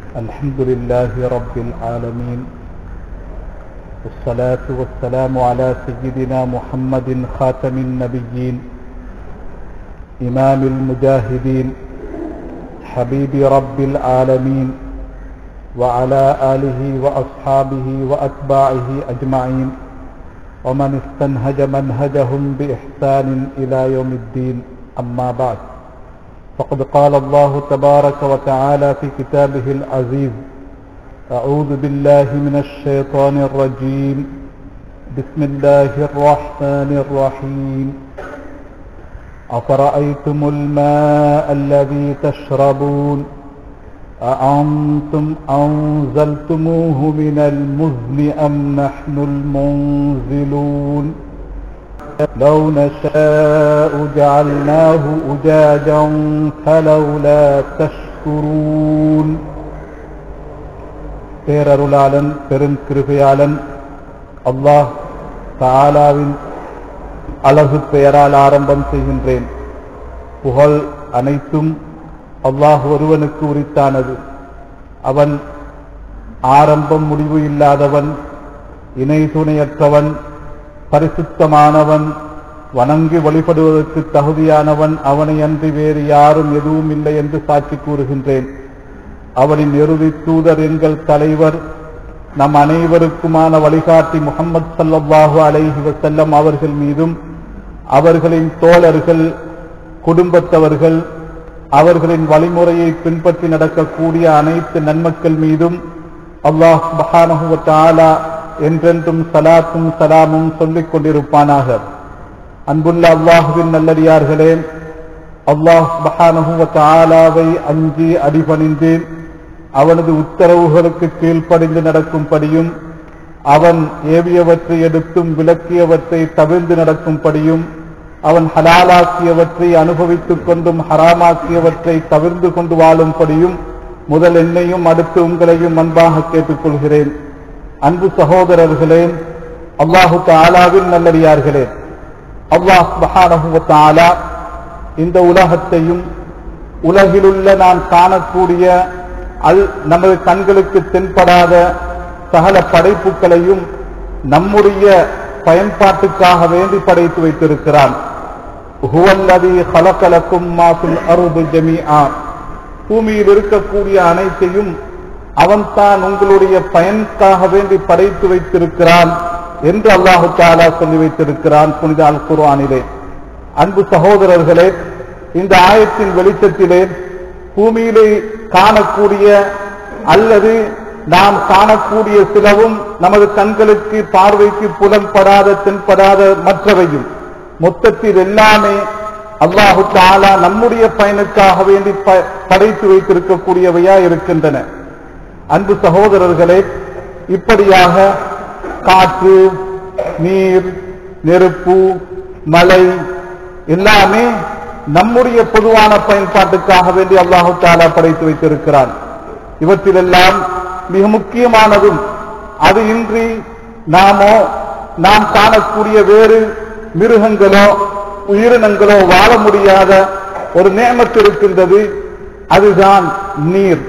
الحمد لله رب العالمين والصلاة والسلام على سيدنا محمد خاتم النبيين إمام المجاهدين حبيب رب العالمين وعلى آله وأصحابه وأتباعه أجمعين ومن استنهج منهجهم بإحسان إلى يوم الدين أما بعد فقد قال الله تبارك وتعالى في كتابه العزيز أعوذ بالله من الشيطان الرجيم بسم الله الرحمن الرحيم أفرأيتم الماء الذي تشربون أأنتم أنزلتموه من المزن أم نحن المنزلون لو نشاء جعلناه أجاجا فلولا تشكرون பேரருளாளன் பெருங்கிருபையாளன் அல்லாஹ் தாலாவின் அழகு பெயரால் ஆரம்பம் செய்கின்றேன் புகழ் அனைத்தும் அல்லாஹ் ஒருவனுக்கு உரித்தானது அவன் ஆரம்பம் முடிவு இல்லாதவன் இணை துணையற்றவன் பரிசுத்தமானவன் வணங்கி வழிபடுவதற்கு தகுதியானவன் அவனை அன்றி வேறு யாரும் எதுவும் இல்லை என்று சாட்சி கூறுகின்றேன் அவனின் இறுதி தூதர் எங்கள் தலைவர் நம் அனைவருக்குமான வழிகாட்டி முகமது சல்லாஹூ அலைஹி வசல்லம் அவர்கள் மீதும் அவர்களின் தோழர்கள் குடும்பத்தவர்கள் அவர்களின் வழிமுறையை பின்பற்றி நடக்கக்கூடிய அனைத்து நன்மக்கள் மீதும் அல்லாஹ் மகானஹுவத்தாலா என்றென்றும் சலாத்தும் சலாமும் சொல்லிக் கொண்டிருப்பானாக அன்புள்ள அல்லாஹுவின் நல்லடியார்களே அல்லாஹ் மகானஹுவத்தாலாவை அஞ்சி அடிபணிந்து அவனது உத்தரவுகளுக்கு கீழ்ப்படிந்து நடக்கும்படியும் அவன் ஏவியவற்றை எடுத்தும் விளக்கியவற்றை தவிர்ந்து நடக்கும்படியும் அவன் ஹலாலாக்கியவற்றை அனுபவித்துக் கொண்டும் ஹராமாக்கியவற்றை தவிர்ந்து கொண்டு வாழும்படியும் முதல் என்னையும் அடுத்து உங்களையும் அன்பாக கேட்டுக்கொள்கிறேன் அன்பு சகோதரர்களே அல்லாஹு தாலாவின் நல்லடியார்களே அல்லாஹ் மகானஹு தாலா இந்த உலகத்தையும் உலகிலுள்ள நாம் காணக்கூடிய அல் நமது கண்களுக்கு தென்படாத சகல படைப்புகளையும் நம்முடைய பயன்பாட்டுக்காக வேண்டி படைத்து வைத்திருக்கிறான் பூமியில் இருக்கக்கூடிய அனைத்தையும் அவன் தான் உங்களுடைய பயனுக்காக வேண்டி படைத்து வைத்திருக்கிறான் என்று அல்லாஹு தாலா சொல்லி வைத்திருக்கிறான் புனித அல் குர்ஆனிலே அன்பு சகோதரர்களே இந்த ஆயத்தின் வெளிச்சத்திலே பூமியிலே காணக்கூடிய அல்லது நாம் காணக்கூடிய சிலவும் நமது கண்களுக்கு பார்வைக்கு புலன்படாத தென்படாத மற்றவையும் மொத்தத்தில் எல்லாமே அல்லாஹு தாலா நம்முடைய பயனுக்காக வேண்டி படைத்து வைத்திருக்கக்கூடியவையா இருக்கின்றன அன்பு சகோதரர்களே இப்படியாக காற்று நீர் நெருப்பு மழை எல்லாமே நம்முடைய பொதுவான பயன்பாட்டுக்காக வேண்டி அல்லாஹு தாலா படைத்து வைத்திருக்கிறான் இவற்றிலெல்லாம் மிக முக்கியமானதும் அது இன்றி நாமோ நாம் காணக்கூடிய வேறு மிருகங்களோ உயிரினங்களோ வாழ முடியாத ஒரு நேமத்து இருக்கின்றது அதுதான் நீர்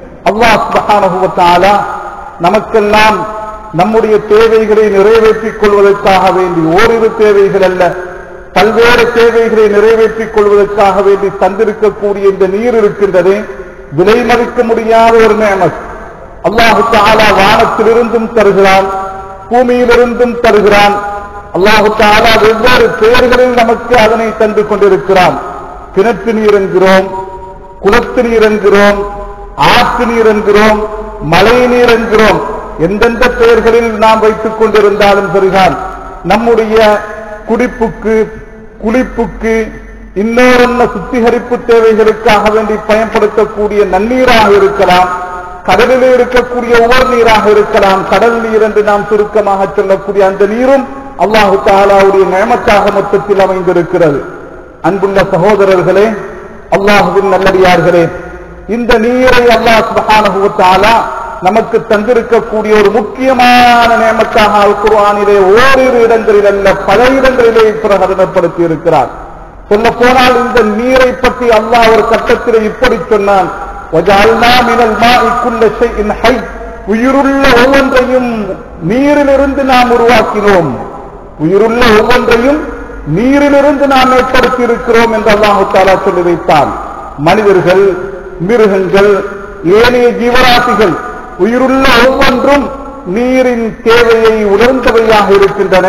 அல்லாஹால நமக்கெல்லாம் நம்முடைய தேவைகளை நிறைவேற்றிக் கொள்வதற்காக வேண்டி ஓரிரு தேவைகள் அல்ல பல்வேறு தேவைகளை நிறைவேற்றிக் கொள்வதற்காக வேண்டி தந்திருக்கக்கூடிய இந்த நீர் இருக்கின்றதே விலை மதிக்க முடியாத ஒரு நேமத் அல்லாஹு தாலா வானத்திலிருந்தும் தருகிறான் பூமியிலிருந்தும் தருகிறான் அல்லாஹு தாலா வெவ்வேறு பெயர்களில் நமக்கு அதனை தந்து கொண்டிருக்கிறான் கிணற்று நீர் என்கிறோம் குளத்து நீர் என்கிறோம் ஆற்று நீர் என்கிறோம் மழை நீர் என்கிறோம் எந்தெந்த பெயர்களில் நாம் வைத்துக் கொண்டிருந்தாலும் சரிதான் நம்முடைய குடிப்புக்கு குளிப்புக்கு இன்னொரு சுத்திகரிப்பு தேவைகளுக்காக வேண்டி பயன்படுத்தக்கூடிய நன்னீராக இருக்கலாம் கடலில் இருக்கக்கூடிய உவர் நீராக இருக்கலாம் கடல் நீர் என்று நாம் சுருக்கமாக சொல்லக்கூடிய அந்த நீரும் அல்லாஹு தாலாவுடைய நியமத்தாக மொத்தத்தில் அமைந்திருக்கிறது அன்புள்ள சகோதரர்களே அல்லாஹுவின் நல்லடியார்களே இந்த நீரை அல்லாஹ் சுபஹானஹுவத்தாலா நமக்கு தந்திருக்கக்கூடிய ஒரு முக்கியமான நியமத்தாக அல் குர்ஆனிலே ஓரிரு இடங்களில் அல்ல பல இடங்களிலே பிரகடனப்படுத்தி இருக்கிறார் சொல்ல போனால் இந்த நீரை பற்றி அல்லாஹ் ஒரு கட்டத்திலே இப்படி சொன்னான் وَجَعَلْنَا مِنَ الْمَاءِ كُلَّ شَيْءٍ حَيٍّ உயிருள்ள ஒவ்வொன்றையும் நீரிலிருந்து நாம் உருவாக்கினோம் உயிருள்ள ஒவ்வொன்றையும் நீரிலிருந்து நாம் ஏற்படுத்தி இருக்கிறோம் என்று அல்லாஹு தாலா சொல்லி வைத்தான் மனிதர்கள் மிருகங்கள் ஏனைய ஜீவராசிகள் உயிருள்ள ஒவ்வொன்றும் நீரின் தேவையை உணர்ந்தவையாக இருக்கின்றன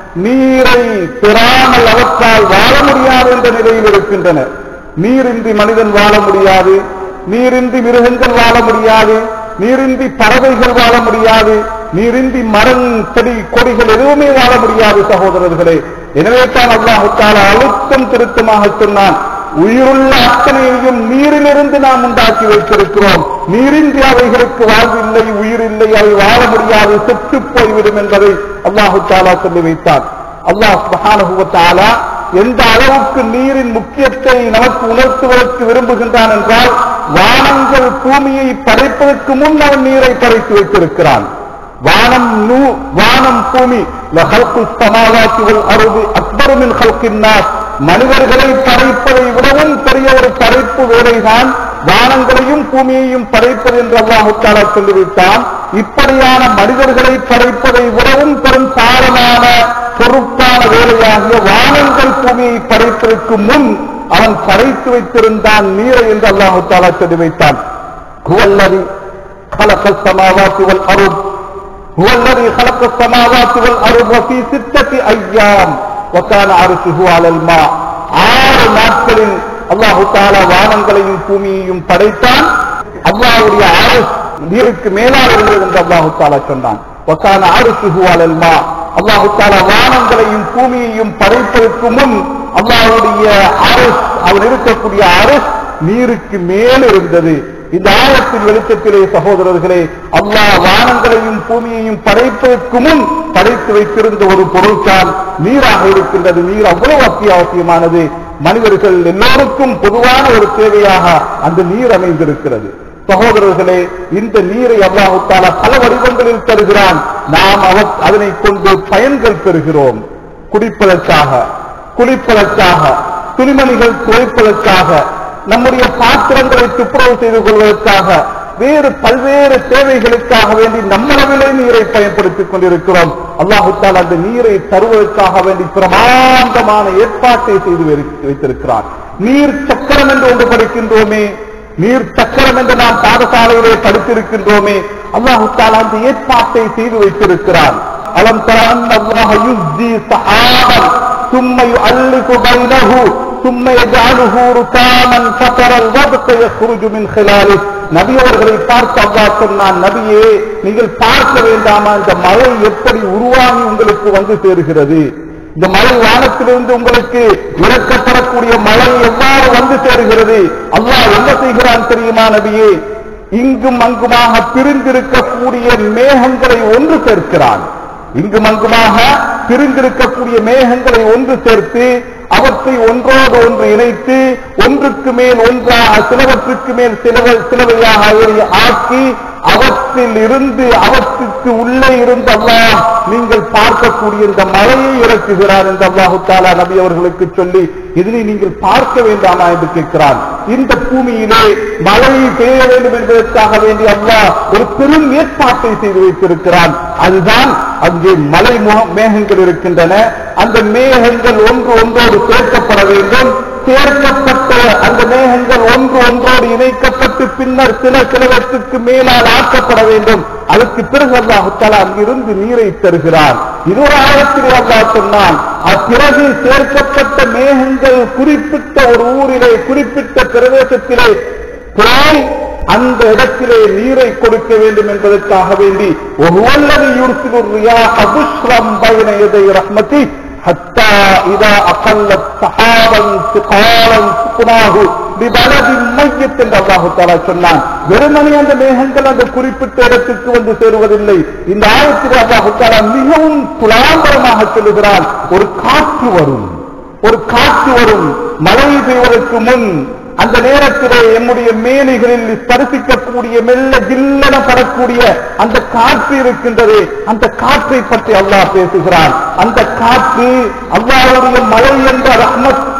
நீரை பெறாமல் அவற்றால் வாழ முடியாது என்ற நிலையில் இருக்கின்றன நீரின்றி மனிதன் வாழ முடியாது நீரின்றி மிருகங்கள் வாழ முடியாது நீரின்றி பறவைகள் வாழ முடியாது நீரின்றி மரம் செடி கொடிகள் எதுவுமே வாழ முடியாது சகோதரர்களே எனவே தான் அல்லாஹு தாலா அழுத்தம் திருத்தமாக சொன்னான் உயிருள்ள அத்தனையையும் நீரிலிருந்து நாம் உண்டாக்கி வைத்திருக்கிறோம் நீரின்றி அவைகளுக்கு வாழ்வில்லை உயிரில்லை அவை வாழ முடியாது செத்து போய்விடும் என்பதை அல்லாஹு தாலா சொல்லி வைத்தான் அல்லாஹ் சுப்ஹானஹு வ தஆலா எந்த அளவுக்கு நீரின் முக்கியத்தை நமக்கு உணர்த்துவதற்கு விரும்புகின்றான் என்றால் வானங்கள் பூமியை படைப்பதற்கு முன் அவன் நீரை படைத்து வைத்திருக்கிறான் வானம் நூ வானம் பூமி லஹல்கு சமாவாத்தி வல் அருது அக்பரு மின் ஹல்கின் நாஸ் மனிதர்களை படைப்பதை விடவும் பெரிய ஒரு படைப்பு வேலைதான் வானங்களையும் பூமியையும் படைப்பது என்று அல்லாஹு தாலா சொல்லிவிட்டான் இப்படியான மனிதர்களை படைப்பதை விடவும் பெரும் சாரமான பொறுப்பான வேலையாகிய வானங்கள் பூமியை படைப்பதற்கு முன் அவன் படைத்து வைத்திருந்தான் நீரை என்று அல்லாஹு தாலா சொல்லி வைத்தான் ஹுவல்லதி خلق السماوات والأرض هو الذي خلق السماوات والأرض وفي ستة أيام وكان عرشه على الماء ஆறு நாட்களில் அல்லாஹு தாலா வானங்களையும் பூமியையும் படைத்தான் அல்லாஹ்வுடைய ஆறுஷ் நீருக்கு மேலாக இருந்தது என்று அல்லாஹு தாலா சொன்னான் வக்கான ஆறுசுகு அலல்மா அல்லாஹு தாலா வானங்களையும் பூமியையும் படைப்பதற்கு முன் அல்லாஹ்வுடைய அரஸ் அவன் இருக்கக்கூடிய அரஸ் நீருக்கு மேல் இருந்தது இந்த ஆயத்தின் வெளிச்சத்திலே சகோதரர்களே அல்லாஹ் வானங்களையும் பூமியையும் படைப்பதற்கு முன் படைத்து வைத்திருந்த ஒரு பொருள்தான் நீராக இருக்கின்றது நீர் அவ்வளவு அத்தியாவசியமானது மனிதர்கள் எல்லோருக்கும் பொதுவான ஒரு தேவையாக அந்த நீர் அமைந்திருக்கிறது சகோதரர்களே இந்த நீரை அல்லாஹுத்தால பல வடிவங்களில் தருகிறான் நாம் அவ அதனை கொண்டு பயன்கள் பெறுகிறோம் குடிப்பதற்காக குளிப்பதற்காக துணிமணிகள் துவைப்பதற்காக நம்முடைய பாத்திரங்களை துப்புரவு செய்து கொள்வதற்காக வேறு பல்வேறு தேவைகளுக்காக வேண்டி நம்மளவிலே நீரை பயன்படுத்திக் கொண்டிருக்கிறோம் அல்லாஹுத்தால் அந்த நீரை தருவதற்காக வேண்டி பிரமாண்டமான ஏற்பாட்டை செய்து வைத்து- வைத்திருக்கிறார் நீர் சக்கரம் என்று ஒன்று படிக்கின்றோமே நீர் சக்கரம் என்று நாம் பாடசாலையிலே படித்திருக்கின்றோமே அல்லாஹு தாலா அந்த ஏற்பாட்டை செய்து வைத்திருக்கிறான் அலம் தரான் அல்லாஹ் யுஸ்ஜி சஹாபன் ثم يؤلف بينه ثم يجعله ركاما فترى الودق يخرج من خلاله நபி அவர்களை பார்த்து அல்லாஹ் சொன்னான் நபியே நீங்கள் பார்க்க வேண்டாமா இந்த மழை எப்படி உருவாகி உங்களுக்கு வந்து சேருகிறது இந்த மழை வானத்திலிருந்து உங்களுக்கு இறக்கப்படக்கூடிய மழை எவ்வாறு வந்து சேருகிறது அல்லாஹ் என்ன செய்கிறான் தெரியுமா நபியே இங்கும் அங்குமாக பிரிந்திருக்கக்கூடிய மேகங்களை ஒன்று சேர்க்கிறான் இங்கும் அங்குமாக பிரிந்திருக்கக்கூடிய மேகங்களை ஒன்று சேர்த்து அவற்றை ஒன்றோடு ஒன்று இணைத்து ஒன்றுக்கு மேல் ஒன்றாக சிலவற்றுக்கு மேல் சிலவை சிலவையாக அவரை ஆக்கி அவற்றில் இருந்து அவற்றுக்கு உள்ளே இருந்து அல்லாஹ் நீங்கள் பார்க்கக்கூடிய இந்த மழையை இறக்குகிறார் என்று அல்லாஹு தாலா நபி அவர்களுக்கு சொல்லி இதனை நீங்கள் பார்க்க வேண்டாமா என்று கேட்கிறார் இந்த பூமியிலே மழை பெய்ய வேண்டும் என்பதற்காக வேண்டி அல்லாஹ் ஒரு பெரும் ஏற்பாட்டை செய்து வைத்திருக்கிறான் அதுதான் அங்கே மலை முக- மேகங்கள் இருக்கின்றன அந்த மேகங்கள் ஒன்று ஒன்றோடு சேர்க்கப்பட வேண்டும் சேர்க்கப்பட்ட அந்த மேகங்கள் ஒன்று ஒன்றோடு இணைக்கப்பட்டு பின்னர் சில சிலவற்றுக்கு மேலால் ஆக்கப்பட வேண்டும் அதற்கு பிறகு அல்லாஹுத்தாலா அங்கிருந்து நீரை தருகிறார் இது ஒரு ஆயத்திலே அல்லாஹ் சொன்னான் அப்பிறகு சேர்க்கப்பட்ட மேகங்கள் குறிப்பிட்ட ஒரு ஊரிலே குறிப்பிட்ட பிரதேசத்திலே போய் அந்த இடத்திலே நீரை கொடுக்க வேண்டும் என்பதற்காக வேண்டி ஒவ்வொரு யூர்சிலுரியா அபுஷ்ரம் பைன எதை ரஹ்மதி حتى إذا أقلت سحابا ثقالا سقناه ببلد ميت என்று அல்லாஹு தாலா சொன்னான் வெறுமனே அந்த மேகங்கள் அந்த குறிப்பிட்ட இடத்துக்கு வந்து சேருவதில்லை இந்த ஆயத்தில் அல்லாஹு தாலா மிகவும் துலாம்பரமாக சொல்லுகிறான் ஒரு காற்று வரும் ஒரு காற்று வரும் மழை பெய்வதற்கு முன் அந்த நேரத்திலே எம்முடைய மேலைகளில் ஸ்பரிசிக்கக்கூடிய மெல்ல ஜில்லென படக்கூடிய அந்த காற்று இருக்கின்றது அந்த காற்றை பற்றி அல்லாஹ் பேசுகிறான் அந்த காற்று அல்லாஹ்வுடைய மழை என்ற ரஹ்மத்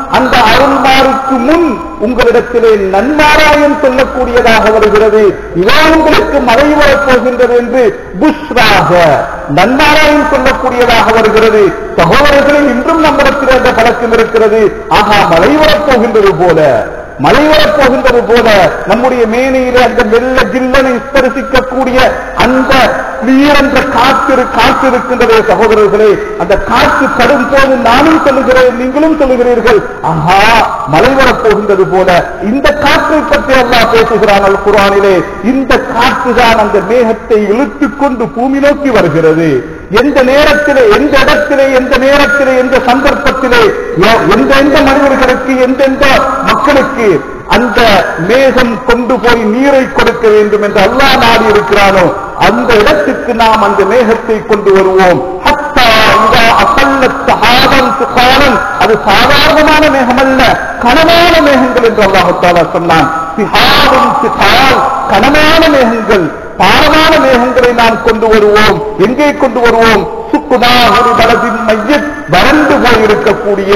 அந்த அருள்மாருக்கு முன் உங்களிடத்திலே நன்மாராயம் சொல்லக்கூடியதாக வருகிறது இதோ உங்களுக்கு மழை வரப்போகின்றது என்று புஷ்ராக நன்மாராயம் சொல்லக்கூடியதாக வருகிறது சகோதரர்களே இன்றும் நம்மிடத்தில் அந்த பழக்கம் இருக்கிறது ஆகா மழை வரப்போகின்றது போல மழை வரப்போகின்றது போல நம்முடைய மேனையிலே அந்த மெல்ல ஜில்லனை ஸ்பரிசிக்கக்கூடிய அந்த வீரன்ற காற்று காற்று இருக்கின்றதே சகோதரர்களே அந்த காற்று படும் போது நானும் சொல்லுகிறேன் நீங்களும் சொல்லுகிறீர்கள் ஆஹா மழை வரப்போகின்றது போல இந்த காற்றை பற்றி அல்லாஹ் பேசுகிறான் அல் குரானிலே இந்த காற்று தான் அந்த மேகத்தை இழுத்துக் கொண்டு பூமி நோக்கி வருகிறது எந்த நேரத்திலே எந்த இடத்திலே எந்த நேரத்திலே எந்த சந்தர்ப்பத்திலே எ- எந்த எந்த மனிதர்களுக்கு எந்தெந்த மக்களுக்கு அந்த மேகம் கொண்டு போய் நீரை கொடுக்க வேண்டும் என்று அல்லாஹ் நாடி இருக்கிறானோ அந்த இடத்துக்கு நாம் அந்த மேகத்தை கொண்டு வருவோம் ஹத்தா இதா அசல்லத் சஹாபன் சுகாரன் அது சாதாரணமான மேகம் அல்ல கனமான மேகங்கள் என்று அல்லாஹு தாலா சொன்னான் சிஹாபும் சிஹால் கனமான மேகங்கள் பாரமான மேகங்களை நாம் கொண்டு வருவோம் எங்கே கொண்டு வருவோம் சுக்குனா ஒரு பலதின் மையத் வறண்டு போயிருக்கக்கூடிய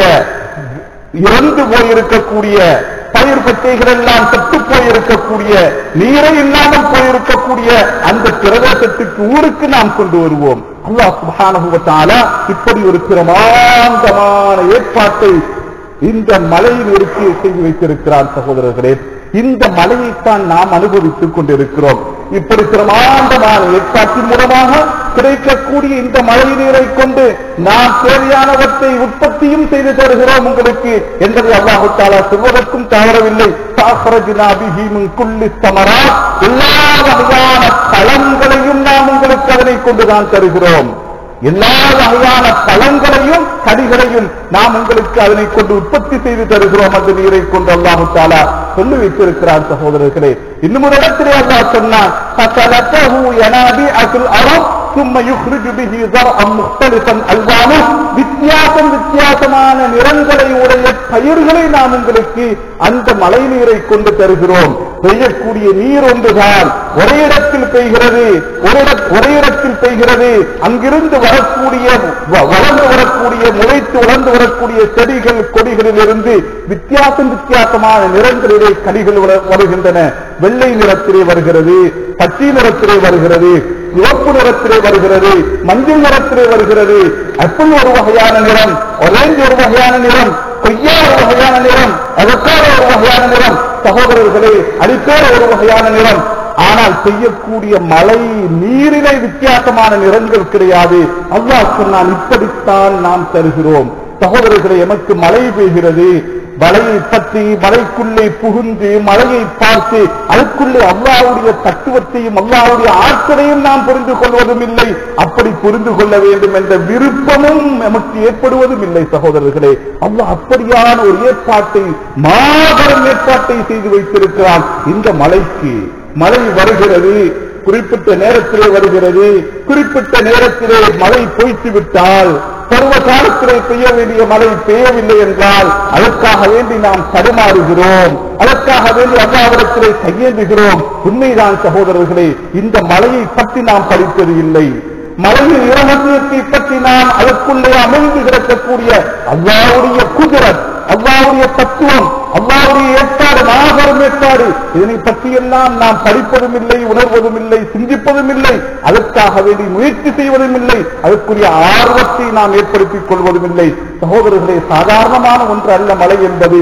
இறந்து போயிருக்கக்கூடிய பயிர் பச்சைகள் எல்லாம் செத்து போயிருக்கக்கூடிய நீரை இல்லாமல் போயிருக்கக்கூடிய அந்த பிரதேசத்துக்கு ஊருக்கு நாம் கொண்டு வருவோம் அல்லாஹ் சுப்ஹானஹு வ தஆலா இப்படி ஒரு பிரமாண்டமான ஏற்பாட்டை இந்த மலையில் இருக்கு செய்து வைத்திருக்கிறார் சகோதரர்களே இந்த மலையைத்தான் நாம் அனுபவித்துக் கொண்டிருக்கிறோம் இப்படி பிரமாண்டமான ஏற்பாட்டின் மூலமாக கிடைக்கக்கூடிய இந்த மழை நீரை கொண்டு நாம் தேவையானவற்றை உற்பத்தியும் செய்து தருகிறோம் உங்களுக்கு என்பதை அல்லாஹு தாலா சொல்வதற்கும் தவறவில்லை சாஹரஜினா பிஹி மின் குல்லி ஸமராத். எல்லா வகையான பழங்களையும் நாம் உங்களுக்கு அதனை கொண்டுதான் தருகிறோம் எல்லா வகையான பழங்களையும் கனிகளையும் நாம் உங்களுக்கு அதனை கொண்டு உற்பத்தி செய்து தருகிறோம் அந்த நீரை கொண்டு அல்லாஹு தாலா சொல்லி வைத்திருக்கிறார் சகோதரர்களே இன்னும் ஒரு இடத்திலே அல்லாஹ் சொன்னான் فَسَلَكَهُ يَنَابِيعَ فِي الْأَرْضِ ثُمَّ يُخْرِجُ بِهِ زَرْعًا مُخْتَلِفًا أَلْوَانُهُ வித்தியாசம் வித்தியாசமான நிறங்களை உடைய பயிர்களை நாம் உங்களுக்கு அந்த மழை நீரை கொண்டு தருகிறோம் பெய்யக்கூடிய நீர் ஒன்றுதான் ஒரே இடத்தில் பெய்கிறது ஒரு இட- ஒரே இடத்தில் பெய்கிறது அங்கிருந்து வரக்கூடிய வ- வளர்ந்து வரக்கூடிய முளைத்து வளர்ந்து வரக்கூடிய செடிகள் கொடிகளில் இருந்து வித்தியாசம் வித்தியாசமான நிறங்களிலே கனிகள் வர- வருகின்றன வெள்ளை நிறத்திலே வருகிறது பச்சை நிறத்திலே வருகிறது சிவப்பு நிறத்திலே வருகிறது மஞ்சள் நிறத்திலே வருகிறது அப்பிள் ஒரு வகையான நிறம் ஒரேஞ்ச் ஒரு வகையான நிறம் கொய்யா ஒரு வகையான நிறம் அவக்கார ஒரு வகையான நிறம் சகோதரர்களே அடிப்பேர ஒரு வகையான நிறம் ஆனால் பெய்யக்கூடிய மழை நீரிலே வித்தியாசமான நிறங்கள் கிடையாது அல்லாஹ் சொன்னான் இப்படித்தான் நாம் தருகிறோம் சகோதரர்களே எமக்கு மழை பெய்கிறது மலையை பற்றி மலைக்குள்ளே புகுந்து மலையை பார்த்து அதுக்குள்ளே அல்லாவுடைய தத்துவத்தையும் அல்லாவுடைய ஆற்றலையும் நாம் புரிந்து கொள்வதும் இல்லை அப்படி புரிந்து கொள்ள வேண்டும் என்ற விருப்பமும் நமக்கு ஏற்படுவதும் இல்லை சகோதரர்களே அல்லாஹ் அப்படியான ஒரு ஏற்பாட்டை மாபெரும் ஏற்பாட்டை செய்து வைத்திருக்கிறான் இந்த மலைக்கு மழை வருகிறது குறிப்பிட்ட நேரத்திலே வருகிறது குறிப்பிட்ட நேரத்திலே மழை பொய்த்து விட்டால் பருவ காலத்திலே பெய்ய வேண்டிய மழை பெய்யவில்லை என்றால் அதற்காக வேண்டி நாம் தடுமாறுகிறோம் அதற்காக வேண்டி அல்லாவிடத்திலே கையேந்துகிறோம் உண்மைதான் சகோதரர்களே இந்த மழையை பற்றி நாம் படித்தது இல்லை மலையின் இரகசியத்தை பற்றி நாம் அதற்குள்ளே அமைந்து கிடக்கக்கூடிய அல்லாவுடைய குதிரத் அல்லாவுடைய தத்துவம் அல்லாவுடைய ஏற்பாடு மாபெரும் ஏற்பாடு இதனை பற்றியெல்லாம் நாம் படிப்பதும் இல்லை உணர்வதும் இல்லை சிந்திப்பதும் இல்லை அதற்காக வேண்டி முயற்சி செய்வதும் இல்லை அதற்குரிய ஆர்வத்தை நாம் ஏற்படுத்திக் கொள்வதும் இல்லை சகோதரர்களே சாதாரணமான ஒன்று அல்ல மலை என்பது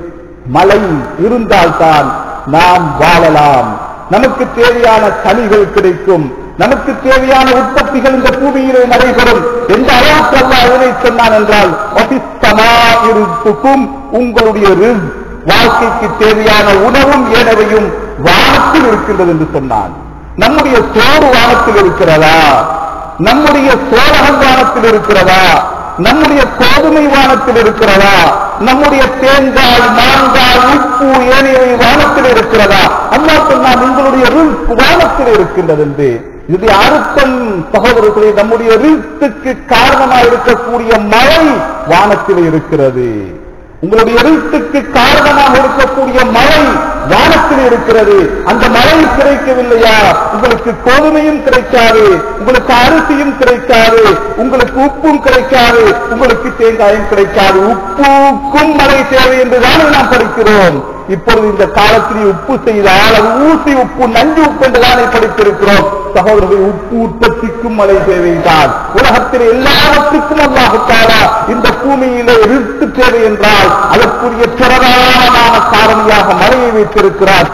மழை இருந்தால்தான் நாம் வாழலாம் நமக்கு தேவையான கனிகள் கிடைக்கும் நமக்கு தேவையான உற்பத்திகள் இந்த பூமியிலே நடைபெறும் எந்த அளவுக்கு அல்லாஹ் எதை சொன்னான் என்றால் "வஃபிஸ்ஸமா இருத்துக்கும் உங்களுடைய ரிஸ் வாழ்க்கைக்கு தேவையான உணவும் ஏனவையும் வானத்தில் இருக்கின்றது என்று சொன்னான் நம்முடைய சோறு வானத்தில் இருக்கிறதா நம்முடைய சோழகம் வானத்தில் இருக்கிறதா நம்முடைய கோதுமை வானத்தில் இருக்கிறதா நம்முடைய தேங்காய் மாங்காய் உப்பு ஏனையவை வானத்தில் இருக்கிறதா அல்லாஹ் சொன்னால் உங்களுடைய ரிஸ்க் வானத்தில் இருக்கின்றது என்று இது அர்த்தம் சகோதரர்களே நம்முடைய ரிஸ்க்கு காரணமாக இருக்கக்கூடிய மழை வானத்தில் இருக்கிறது உங்களுடைய ரிஸ்க்கு காரணமாக இருக்கக்கூடிய மழை வானத்தில் இருக்கிறது அந்த மழை கிடைக்கவில்லையா உங்களுக்கு கோதுமையும் கிடைக்காது உங்களுக்கு அரிசியும் கிடைக்காது உங்களுக்கு உப்பும் கிடைக்காது உங்களுக்கு தேங்காயும் கிடைக்காது உப்புக்கும் மழை தேவை என்றுதான் நாம் படிக்கிறோம் இப்பொழுது இந்த காலத்தில் உப்பு செய்தால் அது ஊசி உப்பு நஞ்சு உப்பு என்றுதானே படித்திருக்கிறோம் சகோதரர்கள் உப்பு உற்பத்திக்கும் மழை தேவைதான் உலகத்தில் எல்லாவற்றுக்கும் அல்லாஹுத்தாரா இந்த பூமியிலே இருக்கு தேவை என்றால் அதற்குரிய பிரதானமான காரணியாக மழையை வைத்திருக்கிறார்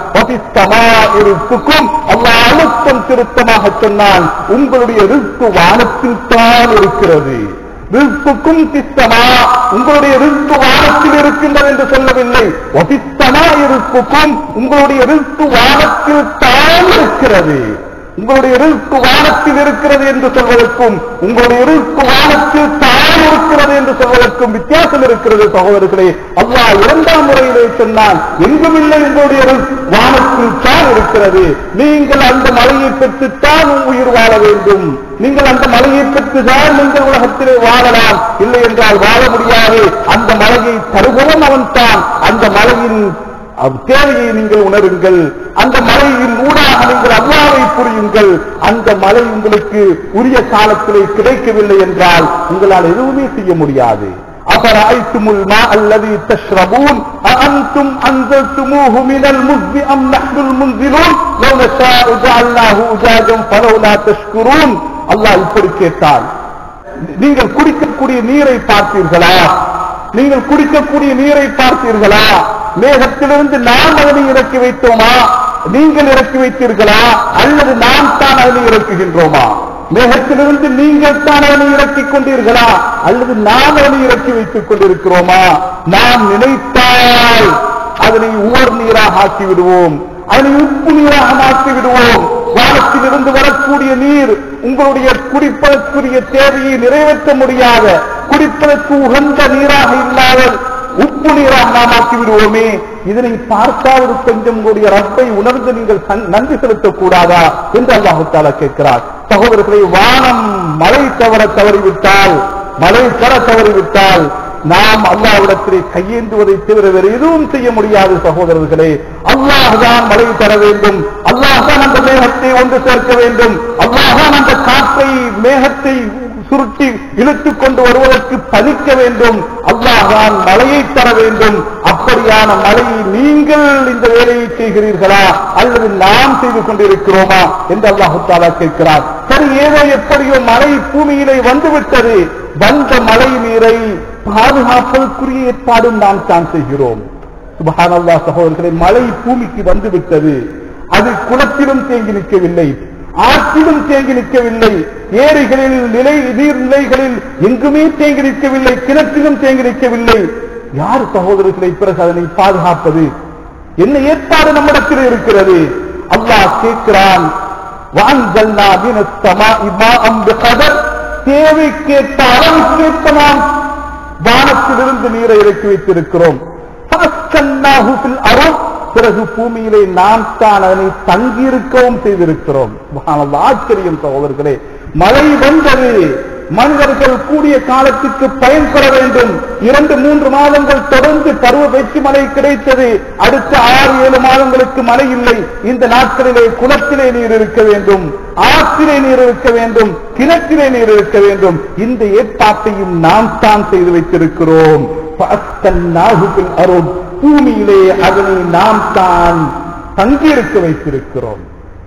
இருக்குக்கும் அல்லாஹ் அழுத்தம் திருத்தமாக சொன்னான் உங்களுடைய ரிஸ்கு வானத்தில் தான் இருக்கிறது ரிஸ்குக்கும் திஸ்தமா உங்களுடைய ரிஸ்கு வானத்தில் இருக்கின்றது என்று சொல்லவில்லை ஒபிஸ்தமா இருக்குக்கும் உங்களுடைய ரிஸ்கு வானத்தில் தான் இருக்கிறது உங்களுடைய ரிஸ்கு வானத்தில் இருக்கிறது என்று சொல்வதற்கும் உங்களுடைய ரிஸ்கு வானத்தில் தான் இருக்கிறது என்று சொல்வதற்கும் வித்தியாசம் இருக்கிறது சகோதரர்களே அல்லாஹ் இரண்டாம் முறையிலே சொன்னான் எங்குமில்லை உங்களுடைய ரிஸ்க் வானத்தில் தான் இருக்கிறது நீங்கள் அந்த மலையை பெற்றுத்தான் உயிர் வாழ வேண்டும் நீங்கள் அந்த மலையை பெற்றுதான் நீங்கள் உலகத்திலே வாழலாம் இல்லை என்றால் வாழ முடியாது அந்த மலையை தருபவன் அவன்தான் அந்த மலையின் அவ் தேவையை நீங்கள் உணருங்கள் அந்த மலையின் ஊடாக நீங்கள் அல்லாவை புரியுங்கள் அந்த மலை உங்களுக்கு உரிய காலத்திலே கிடைக்கவில்லை என்றால் உங்களால் எதுவுமே செய்ய முடியாது أفرأيتم الماء الذي تشربون أأنتم أنزلتموه من المزن أم نحن المنزلون لو نشاء جعلناه أجاجا فلولا تشكرون الله இப்படி கேட்டால் நீங்கள் குடிக்கக்கூடிய நீரை பார்த்தீர்களா நீங்கள் குடிக்கக்கூடிய நீரை பார்த்தீர்களா மேகத்திலிருந்து நாம் அதனை இறக்கி வைத்தோமா நீங்கள் இறக்கி வைத்தீர்களா அல்லது நாம் தான் அதனை இறக்குகின்றோமா மேகத்திலிருந்து நீங்கள் தான் அதனை இறக்கிக் கொண்டீர்களா அல்லது நாம் அதனை இறக்கி வைத்துக் கொண்டிருக்கிறோமா நாம் நினைத்தால் அதனை உவர் நீராக ஆக்கி விடுவோம் அதனை உப்பு நீராக மாற்றி விடுவோம் வானத்திலிருந்து வரக்கூடிய நீர் உங்களுடைய குடிப்பதற்குரிய தேவையை நிறைவேற்ற முடியாத குடிப்பதற்கு உகந்த நீராக இல்லாத உப்பு நீராக நாம் ஆக்கி விடுவோமே இதனை பார்த்தாவது கொஞ்சம் கூடிய ரப்பை உணர்ந்து நீங்கள் சன்- நன்றி செலுத்தக்கூடாதா என்று அல்லாஹு தாலா கேட்கிறார் சகோதரர்களை வானம் மழை தவற தவறிவிட்டால் மழை தர தவறிவிட்டால் நாம் அல்லாஹ்விடத்திலே கையேந்துவதை தவிர வேறு எதுவும் செய்ய முடியாது சகோதரர்களே அல்லாஹ் தான் மழை தர வேண்டும் அல்லாஹ் தான் அந்த மேகத்தை ஒன்று சேர்க்க வேண்டும் அல்லாஹ் தான் அந்த காற்றை மேகத்தை சுருட்டி இழுத்துக் கொண்டு வருவதற்கு பதிக்க வேண்டும் அல்லாஹ் தான் மழையை தர வேண்டும் அப்படியான மழையை நீங்கள் இந்த வேலையை செய்கிறீர்களா அல்லது நாம் செய்து கொண்டிருக்கிறோமா என்று அல்லாஹு தாலா கேட்கிறார் சரி ஏதோ எப்படியோ மழை பூமியிலே வந்துவிட்டது வந்த மழை நீரை பாதுகாப்பதற்குரிய ஏற்பாடும் நாம் தான் செய்கிறோம் சுபஹானல்லா சகோதரர்களே மழை பூமிக்கு வந்து விட்டது அது குளத்திலும் தேங்கி நிற்கவில்லை ஆற்றிலும் தேங்கி நிற்கவில்லை ஏரிகளில் நிலை நீர்நிலைகளில் எங்குமே தேங்கி நிற்கவில்லை கிணற்றிலும் தேங்கி நிற்கவில்லை யார் சகோதரர்களை பிறகு அதனை பாதுகாப்பது என்ன ஏற்பாடு நம்மிடத்தில் இருக்கிறது அல்லாஹ் கேட்கிறான் وَأَنزَلْنَا مِنَ السَّمَاءِ مَاءً بِقَدَرٍ தேவைக்கேற்ற அளவுக்கேற்ப நாம் வானத்திலிருந்து நீரை இறக்கி வைத்திருக்கிறோம் فَأَسْكَنَّاهُ فِي الْأَرْضِ பிறகு பூமியிலே நாம் தான் அதனை தங்கியிருக்கவும் செய்திருக்கிறோம் சுப்ஹானல்லாஹ், ஆச்சரியம் சகோதரர்களே மழை வந்தது மனிதர்கள் கூடிய காலத்துக்கு பயன்பெற வேண்டும் இரண்டு மூன்று மாதங்கள் தொடர்ந்து பருவ வெற்றி மழை கிடைத்தது அடுத்த ஆறு ஏழு மாதங்களுக்கு மழை இல்லை இந்த நாட்களிலே குளத்திலே நீர் இருக்க வேண்டும் ஆற்றிலே நீர் இருக்க வேண்டும் கிணற்றிலே நீர் இருக்க வேண்டும் இந்த ஏற்பாட்டையும் நாம் தான் செய்து வைத்திருக்கிறோம் فَأَسْكَنَّاهُ فِي الْأَرْضِ பூமியிலே அதனை நாம் தான் தங்கியிருக்க வைத்திருக்கிறோம்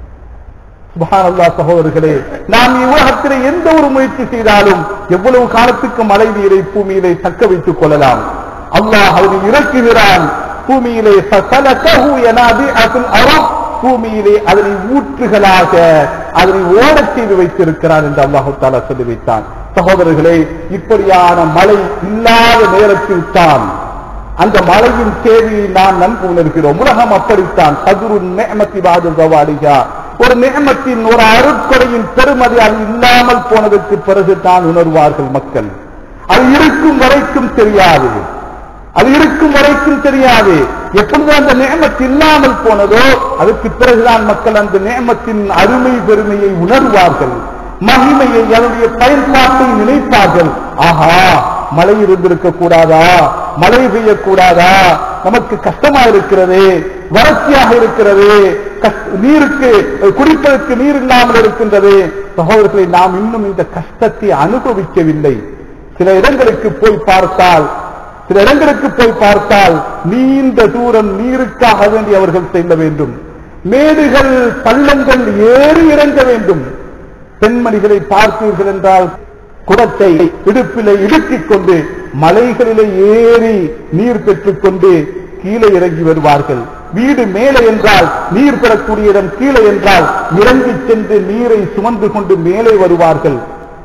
சுபஹானல்லா சகோதரர்களே நாம் இவ்வுலகத்திலே எந்த ஒரு முயற்சி செய்தாலும் எவ்வளவு காலத்துக்கு மழை நீரை பூமியிலே தக்க வைத்துக் கொள்ளலாம் அல்லாஹ் அதனை இறக்குகிறான் பூமியிலே فَسَلَكَهُ يَنَابِعَ فِي الْأَرْضِ பூமியிலே அதனை ஊற்றுகளாக அதனை ஓடச் செய்து வைத்திருக்கிறான் என்று அல்லாஹு தாலா சொல்லி வைத்தான் சகோதரர்களே இப்படியான மழை இல்லாத நேரத்தில் தான் அந்த மழையின் தேவையை நாம் நன்கு உணர்கிறோம் உலகம் அப்படித்தான் கதுரு நேமத்தி பாது கவாடிகா ஒரு நேமத்தின் ஒரு அருட்கொடையின் பெருமதி அது இல்லாமல் போனதற்கு பிறகு தான் உணர்வார்கள் மக்கள் அது இருக்கும் வரைக்கும் தெரியாது அது இருக்கும் வரைக்கும் தெரியாது எப்பொழுது அந்த நேமத்து இல்லாமல் போனதோ அதற்கு பிறகுதான் மக்கள் அந்த நேமத்தின் அருமை பெருமையை உணர்வார்கள் மகிமையை அதனுடைய பயன்பாட்டை நினைப்பார்கள் ஆஹா மழை இருந்திருக்க கூடாதா மழை பெய்யக்கூடாதா நமக்கு கஷ்டமா இருக்கிறது வறட்சியாக இருக்கிறது கஷ்ட- நீருக்கு குடிப்பதற்கு நீர் இல்லாமல் இருக்கின்றது சகோதரர்களை நாம் இன்னும் இந்த கஷ்டத்தை அனுபவிக்கவில்லை சில இடங்களுக்கு போய் பார்த்தால் சில இடங்களுக்கு போய் பார்த்தால் நீண்ட தூரம் நீருக்காக வேண்டி அவர்கள் செல்ல வேண்டும் மேடுகள் பள்ளங்கள் ஏறி இறங்க வேண்டும் பெண்மணிகளை பார்த்தீர்கள் என்றால் குடத்தை இடுப்பிலே இடுக்கிக் கொண்டு மலைகளிலே ஏறி நீர் பெற்றுக்கொண்டு கீழே இறங்கி வருவார்கள் வீடு மேலே என்றால் நீர் பெறக்கூடிய இடம் கீழே என்றால் இறங்கி சென்று நீரை சுமந்து கொண்டு மேலே வருவார்கள்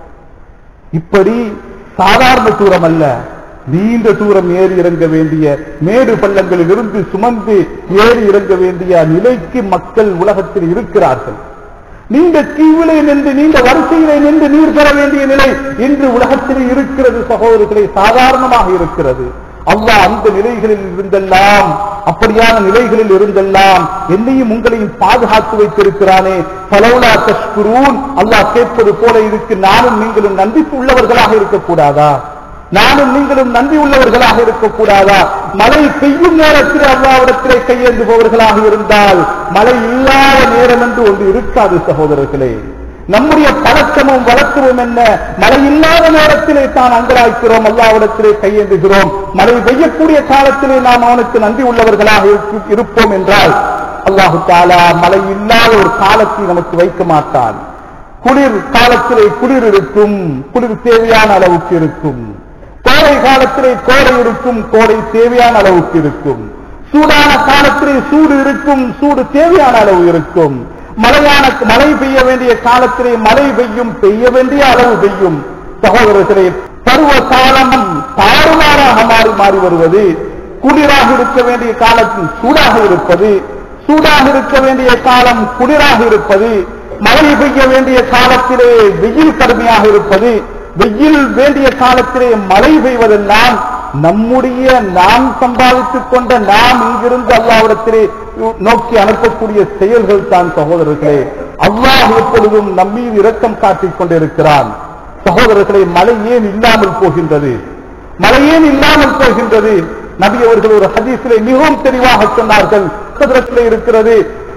இப்படி சாதாரண தூரம் அல்ல நீண்ட தூரம் ஏறி இறங்க வேண்டிய மேடு பள்ளங்களில் இருந்து சுமந்து ஏறி இறங்க வேண்டிய நிலைக்கு மக்கள் உலகத்தில் இருக்கிறார்கள் நீண்ட கீவிலே நின்று நீண்ட வரிசையிலே நின்று நீர் பெற வேண்டிய நிலை இன்று உலகத்தில் இருக்கிறது சகோதரர்களே சாதாரணமாக இருக்கிறது அல்லாஹ் அந்த நிலைகளில் இருந்தெல்லாம் அப்படியான நிலைகளில் இருந்தெல்லாம் என்னையும் உங்களையும் பாதுகாத்து வைத்திருக்கிறானே பலவுலா தஷ்குரூன் அல்லாஹ் கேட்பது போல இருக்கு நானும் நீங்களும் நன்றி உள்ளவர்களாக இருக்கக்கூடாதா நானும் நீங்களும் நன்றி உள்ளவர்களாக இருக்கக்கூடாதா மழை பெய்யும் நேரத்தில் அல்லாவிடத்திலே கையேந்துபவர்களாக இருந்தால் மழை இல்லாத நேரம் என்று ஒன்று இருக்காது சகோதரர்களே நம்முடைய பழக்கமும் வழக்கமும் என்ன மழை இல்லாத நேரத்திலே தான் அங்கலாய்க்கிறோம் அல்லாவிடத்திலே கையேந்துகிறோம் மழை பெய்யக்கூடிய காலத்திலே நாம் அவனுக்கு நன்றி உள்ளவர்களாக இருக்கு- இருப்போம் என்றால் அல்லாஹு தாலா மழை இல்லாத ஒரு காலத்தை நமக்கு வைக்க மாட்டான் குளிர் காலத்திலே குளிர் இருக்கும் குளிர் தேவையான அளவுக்கு இருக்கும் கோடை காலத்திலே கோடை இருக்கும் கோடை தேவையான அளவுக்கு இருக்கும் சூடான காலத்திலே சூடு இருக்கும் சூடு தேவையான அளவு இருக்கும் மழையான மழை பெய்ய வேண்டிய காலத்திலே மழை பெய்யும் பெய்ய வேண்டிய அளவு பெய்யும் சகோதரர்களே பருவ காலம் தாறுமாறாக மாறி மாறி வருவது குளிராக இருக்க வேண்டிய காலத்தில் சூடாக இருப்பது சூடாக இருக்க வேண்டிய காலம் குளிராக இருப்பது மழை பெய்ய வேண்டிய காலத்திலே வெயில் கடுமையாக இருப்பது வெயில் வேண்டிய காலத்திலே மழை பெய்வதெல்லாம் நம்முடைய நாம் சம்பாதித்துக் கொண்ட நாம் இங்கிருந்து அல்லாவிடத்திலே நோக்கி அனுப்பக்கூடிய செயல்கள் தான் சகோதரர்களே அல்லாஹ் எப்பொழுதும் நம்மீது இரக்கம் காட்டிக் கொண்டிருக்கிறான் சகோதரர்களே மழை ஏன் இல்லாமல் போகின்றது மழை ஏன் இல்லாமல் போகின்றது நபி அவர்கள் ஒரு ஹதீஸிலே மிகவும் தெளிவாக சொன்னார்கள் சதுரத்திலே இருக்கிறது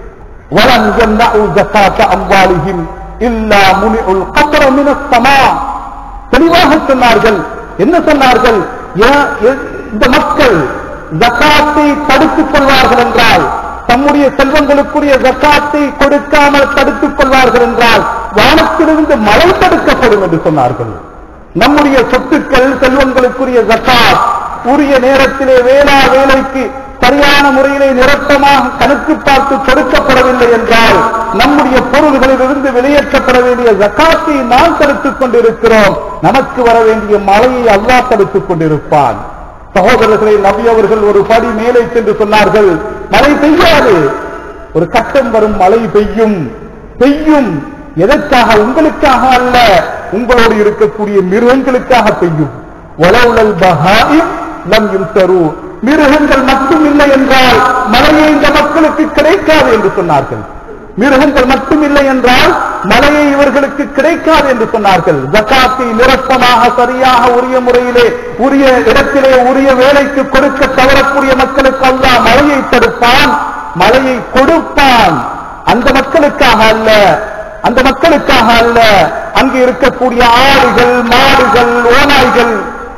وَلَنْ يَمْنَعُوا زَكَاةَ أَمْوَالِهِمْ إِلَّا مُنِعُوا الْقَطْرَ مِنَ السَّمَاءِ தெளிவாக சொன்னார்கள் என்ன சொன்னார்கள் ஏன் எ- இந்த மக்கள் ஜக்காத்தை தடுத்துக் கொள்வார்கள் என்றால் தம்முடைய செல்வங்களுக்குரிய ஜக்காத்தை கொடுக்காமல் தடுத்துக் கொள்வார்கள் என்றால் வானத்திலிருந்து மழை தடுக்கப்படும் என்று சொன்னார்கள் நம்முடைய சொத்துக்கள் செல்வங்களுக்குரிய ஜக்காத் உரிய நேரத்திலே வேளா வேலைக்கு சரியான முறையிலே நிரப்பமாக கணக்கு பார்த்து கொடுக்கப்படவில்லை என்றால் நம்முடைய பொருள்களிலிருந்து வெளியேற்றப்பட வேண்டிய ஜக்காத்தை நாம் தடுத்துக் கொண்டிருக்கிறோம் நமக்கு வர வேண்டிய மழையை அல்லாஹ் தடுத்துக் கொண்டிருப்பான் சகோதரர்களை நபி அவர்கள் ஒரு படி மேலே சென்று சொன்னார்கள் மழை பெய்யாது ஒரு கட்டம் வரும் மழை பெய்யும் பெய்யும் எதற்காக உங்களுக்காக அல்ல உங்களோடு இருக்கக்கூடிய மிருகங்களுக்காக பெய்யும் வலவுலல் பஹாயிம் லம் யும்தரு மிருகங்கள் மட்டும் இல்லை என்றால் மழையை இந்த மக்களுக்கு கிடைக்காது என்று சொன்னார்கள் மிருகங்கள் மட்டும் இல்லை என்றால் மழையை இவர்களுக்கு கிடைக்காது என்று சொன்னார்கள் ஜக்காத்தை நிரப்பமாக சரியாக உரிய முறையிலே உரிய இடத்திலே உரிய வேலைக்கு கொடுக்க தவறக்கூடிய மக்களுக்கு அல்லாஹ் மழையை தடுப்பான் மழையை கொடுப்பான் அந்த மக்களுக்காக அல்ல அந்த மக்களுக்காக அல்ல அங்கு இருக்கக்கூடிய ஆடுகள் மாடுகள் ஓநாய்கள்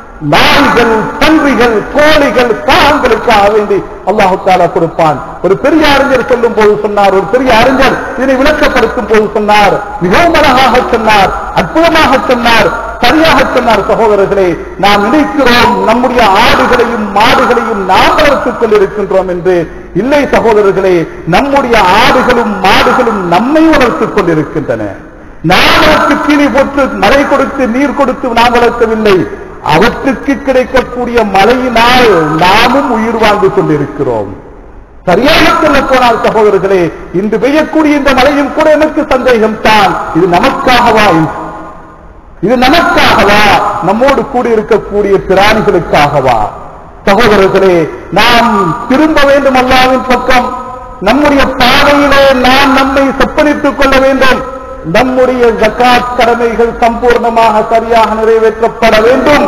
நாய்கள் பன்றிகள் கோழிகள் காகங்களுக்காக வேண்டி அல்லாஹு தாலா கொடுப்பான் ஒரு பெரிய அறிஞர் சொல்லும் போது சொன்னார் ஒரு பெரிய அறிஞர் இதனை விளக்கப்படுத்தும் போது சொன்னார் மிகவும் அழகாக சொன்னார் அற்புதமாக சொன்னார் சரியாக சொன்னார் சகோதரர்களே நாம் நினைக்கிறோம் நம்முடைய ஆடுகளையும் மாடுகளையும் நாம் வளர்த்துக் கொண்டிருக்கின்றோம் என்று இல்லை சகோதரர்களே நம்முடைய ஆடுகளும் மாடுகளும் நம்மை வளர்த்துக் கொண்டிருக்கின்றன நாம் அதற்கு கீழே போட்டு மழை கொடுத்து நீர் கொடுத்து நாம் வளர்க்கவில்லை அவற்றுக்கு கிடைக்கக்கூடிய மழையினால் நாமும் உயிர் வாழ்ந்து கொண்டிருக்கிறோம் சரியாக சொல்ல போனால் சகோதரர்களே இன்று பெய்யக்கூடிய இந்த மழையும் கூட எனக்கு சந்தேகம் தான் இது நமக்காகவா இது நமக்காகவா நம்மோடு கூடி இருக்கக்கூடிய பிராணிகளுக்காகவா சகோதரர்களே நாம் திரும்ப வேண்டும் அல்லாவின் பக்கம் நம்முடைய பாதையிலே நாம் நம்மை செப்பனிட்டுக் கொள்ள வேண்டும் நம்முடைய ஜகாத் கடமைகள் சம்பூர்ணமாக சரியாக நிறைவேற்றப்பட வேண்டும்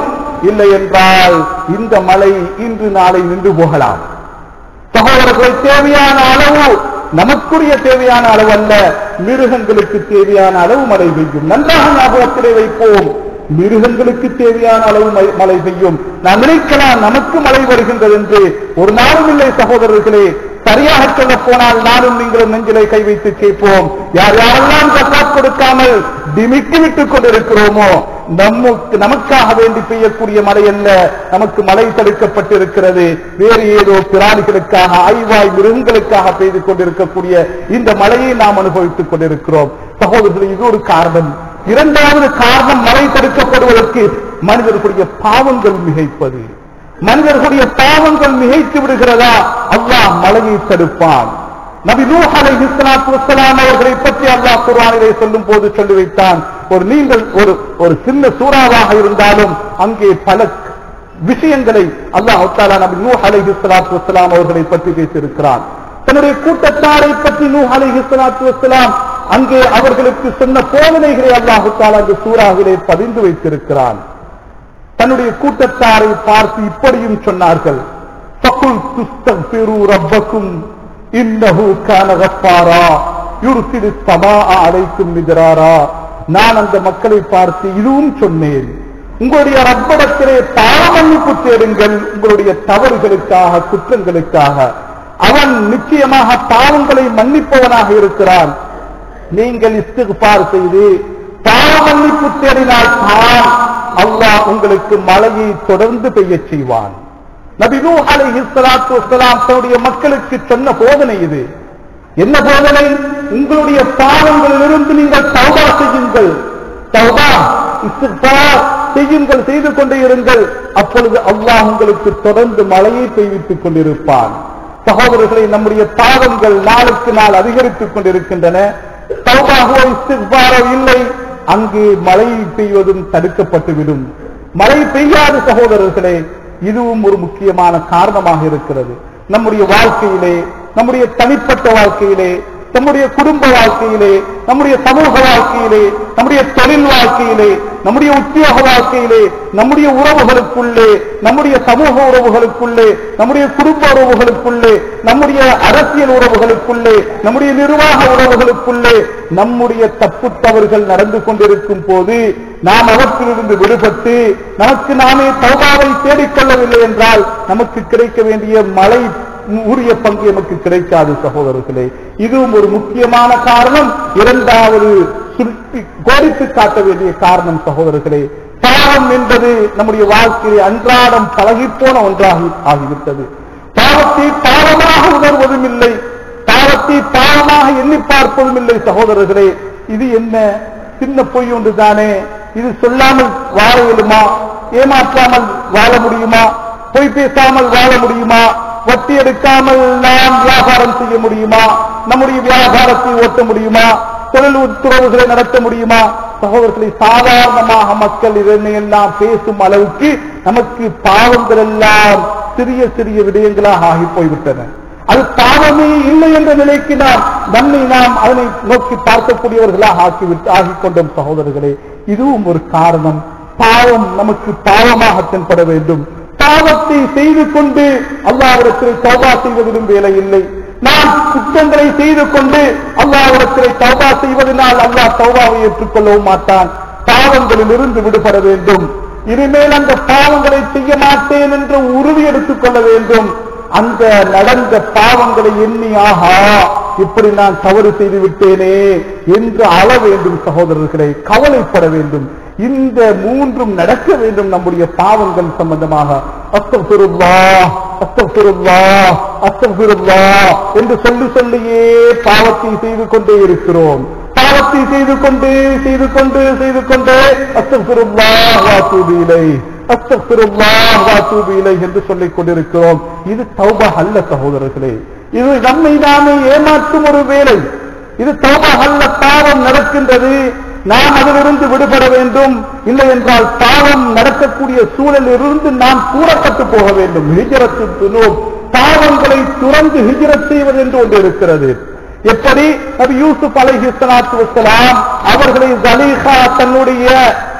இல்லை என்றால் இந்த மழை இன்று நாளை நின்று போகலாம் சகோதரர்களை தேவையான அளவு நமக்குரிய தேவையான அளவு அல்ல மிருகங்களுக்கு தேவையான அளவு மழை பெய்யும் நன்றாக ஞாபகத்திலே வைப்போம் மிருகங்களுக்கு தேவையான அளவு மழை- மழை பெய்யும் நாம் நினைக்கலாம் நமக்கு மழை வருகின்றது என்று ஒரு நாளும் இல்லை சகோதரர்களே சரியாக சொல்ல போனால் நானும் நீங்களும் நெஞ்சிலை கை வைத்து கேட்போம் யார் யாரெல்லாம் ஜக்காத் கொடுக்காமல் டிமிக்கி விட்டுக் கொண்டிருக்கிறோமோ நமக்கு நமக்காக வேண்டி பெய்யக்கூடிய மழை அல்ல நமக்கு மழை தடுக்கப்பட்டிருக்கிறது வேறு ஏதோ பிராணிகளுக்காக ஆய்வாய் மிருகங்களுக்காக பெய்து கொண்டிருக்கக்கூடிய இந்த மழையை நாம் அனுபவித்துக் கொண்டிருக்கிறோம் சகோதரர்களே இது ஒரு காரணம் இரண்டாவது காரணம் மழை தடுக்கப்படுவதற்கு மனிதர்களுடைய பாவங்கள் மிகைப்பது மனிதர்களுடைய பாவங்கள் மிகைத்து விடுகிறதா அல்லாஹ் மழையை தடுப்பான் நபி நூஹ் அலைஹி ஸலாத்து வஸ்ஸலாம் அவர்களை பற்றி அல்லாஹ் குர்ஆனிலே சொல்லும் போது சொல்லி வைத்தான் ஒரு நீண்ட ஒரு ஒரு சின்ன சூறாவாக இருந்தாலும் அங்கே பல விஷயங்களை அல்லாஹ் தஆலா நபி நூஹ் அலைஹி ஸலாத்து வஸ்ஸலாம் அவர்களை பற்றி பேசியிருக்கிறான் தன்னுடைய கூட்டத்தாரை பற்றி நூஹ் அலைஹி ஸலாத்து வஸ்ஸலாம் அங்கே அவர்களுக்கு சொன்ன போதனைகளை அல்லாஹ் தஆலா அந்த சூறாவிலே பதிந்து வைத்திருக்கிறான் தன்னுடைய கூட்டத்தாரை பார்த்து இப்படியும் சொன்னார்கள் فَقُلْ تُسْتَغْفِرُوا رَبَّكُمْ إِنَّهُ كَانَ غَفَّارًا يُرْسِلِ السَّمَاءَ عَلَيْكُمْ مِدْرَارًا நான் அந்த மக்களை பார்த்து இதுவும் சொன்னேன் உங்களுடைய ரப்படத்திலே பாவமன்னிப்பு தேடுங்கள் உங்களுடைய தவறுகளுக்காக குற்றங்களுக்காக அவன் நிச்சயமாக பாவங்களை மன்னிப்பவனாக இருக்கிறான் நீங்கள் இஸ்திக்பார் செய்து பாவ மன்னிப்பு தேடினால் தான் அல்லாஹ் உங்களுக்கு மழையை தொடர்ந்து பெய்யச் செய்வான் நபி நூ அலைஹி ஸலாத்து வஸலாம் தன்னுடைய மக்களுக்கு சொன்ன போதனை இது என்ன போதனை உங்களுடைய பாவங்களிலிருந்து நீங்கள் தௌபா செய்யுங்கள் தௌபா இஸ்திக்பார் செய்யுங்கள் செய்து கொண்டே இருங்கள் அப்பொழுது அல்லாஹ் உங்களுக்கு தொடர்ந்து மழையை பெய்வித்துக் கொண்டிருப்பான் சகோதரர்களை நம்முடைய பாவங்கள் நாளுக்கு நாள் அதிகரித்துக் கொண்டிருக்கின்றன தௌபாகவோ இஸ்திக்பாரோ இல்லை அங்கே மழை பெய்வதும் தடுக்கப்பட்டுவிடும் மழை பெய்யாத சகோதரர்களே இதுவும் ஒரு முக்கியமான காரணமாக இருக்கிறது நம்முடைய வாழ்க்கையிலே நம்முடைய தனிப்பட்ட வாழ்க்கையிலே நம்முடைய குடும்ப வாழ்க்கையிலே நம்முடைய சமூக வாழ்க்கையிலே நம்முடைய தொழில் வாழ்க்கையிலே நம்முடைய உத்தியோக வாழ்க்கையிலே நம்முடைய உறவுகளுக்குள்ளே நம்முடைய சமூக உறவுகளுக்குள்ளே நம்முடைய குடும்ப உறவுகளுக்குள்ளே நம்முடைய அரசியல் உறவுகளுக்குள்ளே நம்முடைய நிர்வாக உறவுகளுக்குள்ளே நம்முடைய தப்பு தவறுகள் நடந்து கொண்டிருக்கும் போது நாம் அவற்றிலிருந்து விடுபட்டு நமக்கு நாமே தௌபாவை தேடிக்கொள்ளவில்லை என்றால் நமக்கு கிடைக்க வேண்டிய மழை உரிய பங்கு நமக்கு கிடைக்காது சகோதரர்களே இதுவும் ஒரு முக்கியமான காரணம் இரண்டாவது சுட்டி கோடித்து காட்ட வேண்டிய காரணம் சகோதரர்களே பாவம் என்பது நம்முடைய வாழ்க்கையை அன்றாடம் பழகிப்போன ஒன்றாகி ஆகிவிட்டது பாவத்தை பாவமாக உணர்வதும் இல்லை பாவத்தை பாவமாக எண்ணி பார்ப்பதும் இல்லை சகோதரர்களே இது என்ன சின்ன பொய் ஒன்று தானே இது சொல்லாமல் வாழ இயலுமா ஏமாற்றாமல் வாழ முடியுமா பொய் பேசாமல் வாழ முடியுமா வட்டி எடுக்காமல் நாம் வியாபாரம் செய்ய முடியுமா நம்முடைய வியாபாரத்தை ஓட்ட முடியுமா தொழில் உத்துறவுகளை நடத்த முடியுமா சகோதரர்களை சாதாரணமாக மக்கள் இதனையெல்லாம் பேசும் அளவுக்கு நமக்கு பாவங்கள் எல்லாம் சிறிய சிறிய விடயங்களாக ஆகி போய்விட்டன அது பாவமே இல்லை என்ற நிலைக்கு நாம் நம்மை நாம் அதனை நோக்கி பார்க்கக்கூடியவர்களாக ஆக்கிவிட்டு ஆகிக் கொண்டோம் சகோதரர்களே இதுவும் ஒரு காரணம் பாவம் நமக்கு பாவமாக தென்பட வேண்டும் பாவத்தை செய்து கொண்டு அல்லாவிடத்தில் தௌபா செய்வதிலும் வேலை இல்லை நாம் குற்றங்களை செய்து கொண்டு அல்லாவிடத்தில் தௌபா செய்வதனால் அல்லாஹ் தௌபாவை ஏற்றுக்கொள்ளவும் மாட்டான் பாவங்களில் இருந்து விடுபட வேண்டும் இனிமேல் அந்த பாவங்களை செய்ய மாட்டேன் என்ற உறுதி எடுத்துக் கொள்ள வேண்டும் அந்த நடந்த பாவங்களை எண்ணி ஆஹா இப்படி நான் தவறு செய்து விட்டேனே என்று அழ வேண்டும் சகோதரர்களை கவலைப்பட வேண்டும் இந்த மூன்றும் நடக்க வேண்டும் நம்முடைய பாவங்கள் சம்பந்தமாக அஸ்தபிருல்லா அஸ்தபிருல்லா அஸ்தபிருல்லா என்று சொல்லி சொல்லியே பாவத்தை செய்து கொண்டே இருக்கிறோம் பாவத்தை செய்து கொண்டு செய்து கொண்டு செய்து கொண்டு அஸ்தபிருல்லா வாசூபிலை அஸ்தபிருல்லாஹ் வாத்தூபு இலைஹ் என்று சொல்லிக் கொண்டிருக்கிறோம் இது தௌபா அல்ல சகோதரர்களே இது நம்மை நாமே ஏமாற்றும் ஒரு வேலை இது தௌபா அல்ல பாவம் நடக்கின்றது நாம் அதிலிருந்து விடுபட வேண்டும் இல்லை என்றால் பாவம் நடக்கக்கூடிய சூழலில் இருந்து நாம் கூறப்பட்டு போக வேண்டும் ஹிஜரத்து துனூப் பாவங்களை துறந்து ஹிஜரத் செய்வது என்று ஒன்று இருக்கிறது எப்படி நபி யூசுப் அலைஹி ஸலாத்து வஸலாம் அவர்களை ஜலீஹா தன்னுடைய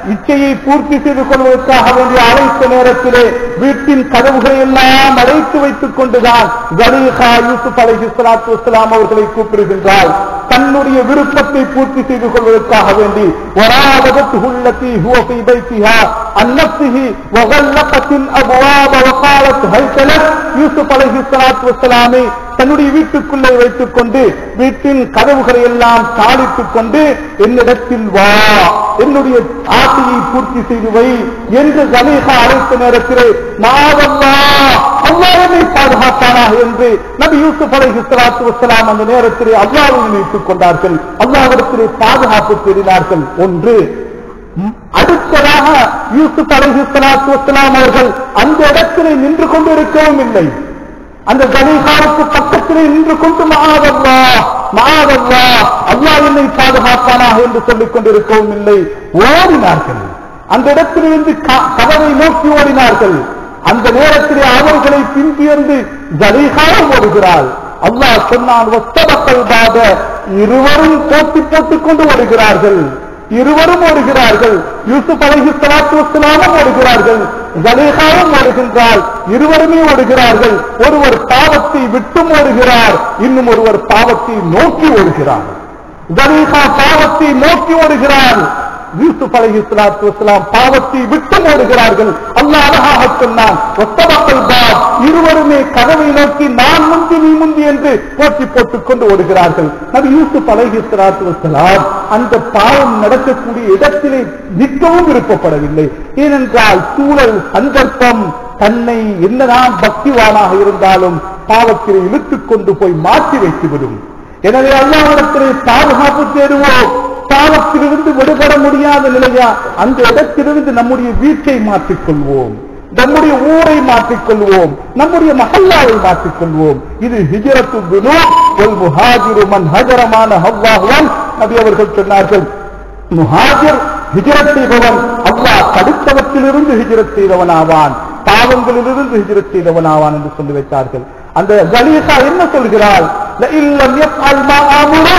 இச்சையை பூர்த்தி செய்து கொள்வதற்காக வேண்டிய அழைத்த நேரத்திலே வீட்டின் கதவுகளை எல்லாம் அடைத்து வைத்துக் கொண்டுதான் ஜலீஹா யூசுப் அலைஹி ஸலாத்து வஸ்ஸலாம் அவர்களை கூப்பிடுகின்றாள் தன்னுடைய விருப்பத்தை பூர்த்தி செய்து கொள்வதற்காக வேண்டி وراودته التي هو في بيتها عن نفسه وغلقت الابواب وقالت هيت لك யூசுப் அலைஹி ஸலாத்து வஸ்ஸலாமை தன்னுடைய வீட்டுக்குள்ளே வைத்துக் கொண்டு வீட்டின் கதவுகளை எல்லாம் சாலித்துக் கொண்டு என்னிடத்தில் வா என்னுடைய ஆசையை பூர்த்தி செய்து வை என்று ஜலீஹா அழைத்த நேரத்திலே மாவல்லா அல்லாஹ் என்னை பாதுகாப்பானாக என்று நபி யூசுப் அலைஹி ஸலாத்து வஸ்ஸலாம் அந்த நேரத்திலே அல்லாஹ்வை நினைத்துக் கொண்டார்கள் அல்லாஹ்விடத்திலே பாதுகாப்பு தேடினார்கள் ஒன்று ம், அடுத்ததாக யூசுப் அலைஹி ஸலாத்து வஸ்ஸலாம் அவர்கள் அந்த இடத்திலே நின்று கொண்டிருக்கவும் இல்லை அந்த கலீகாவுக்கு பக்கத்திலே நின்று கொண்டு மாதல்லா மாதல்லா அல்லாஹ் என்னை பாதுகாப்பானாக என்று சொல்லிக் கொண்டிருக்கவும் இல்லை ஓடினார்கள் அந்த இடத்திலிருந்து க- கதவை நோக்கி ஓடினார்கள் அந்த நேரத்திலே அவர்களை பின்தியர்ந்து ஜலீகாவும் ஓடுகிறாள் அல்லாஹ் சொன்னான் ஒத்தபக்கள் பாத இருவரும் போட்டி போட்டுக் கொண்டு ஓடுகிறார்கள் இருவரும் ஓடுகிறார்கள் யூசுப் அலைஹி ஸலாத்து வஸ்ஸலாமும் ஓடுகிறார்கள் ஜலேகாவும் ஓடுகின்றால் இருவருமே ஓடுகிறார்கள் ஒருவர் பாவத்தை விட்டும் ஓடுகிறார் இன்னும் ஒருவர் பாவத்தை நோக்கி ஓடுகிறார் ஜலேகா பாவத்தை நோக்கி ஓடுகிறார் யூசுப் அலைஹி ஸலாத்து வஸ்ஸலாம் பாவத்தை விட்டு ஓடுகிறார்கள் அல்லாஹ் அழகாக சொன்னான் ஒத்தமக்கள் பாப் இருவருமே கதவை நோக்கி நான் முந்தி நீ முந்தி என்று போட்டி போட்டுக் கொண்டு ஓடுகிறார்கள் நபி யூசுப் அலைஹி ஸலாத்து வஸ்ஸலாம் அந்த பாவம் நடக்கக்கூடிய இடத்திலே நிற்கவும் விருப்பப்படவில்லை ஏனென்றால் சூழல் சந்தர்ப்பம் தன்னை என்னதான் பக்திவானாக இருந்தாலும் பாவத்திலே இழுத்துக் கொண்டு போய் மாற்றி வைத்துவிடும் எனவே அல்லாவிடத்திலே பாதுகாப்பு தேடுவோம் பாவத்திலிருந்து விடுபட முடியாத நிலையா அந்த இடத்திலிருந்து நம்முடைய வீட்டை மாற்றிக்கொள்வோம் நம்முடைய ஊரை மாற்றிக்கொள்வோம் நம்முடைய மஹல்லாவை மாற்றிக்கொள்வோம் இது ஹிஜரத்து துனு ஒல் முஹாஜிரு மன் ஹஜரமான ஹவ்வாஹுவன் நபி அவர்கள் சொன்னார்கள் முஹாஜிர் ஹிஜரத் செய்பவன் அல்லாஹ் தடுத்தவற்றிலிருந்து ஹிஜரத் செய்தவன் ஆவான் பாவங்களிலிருந்து ஹிஜரத் செய்தவன் ஆவான் என்று சொல்லி வைத்தார்கள் அந்த ஜலீசா என்ன சொல்கிறாள் لئن لم يفعل ما آمره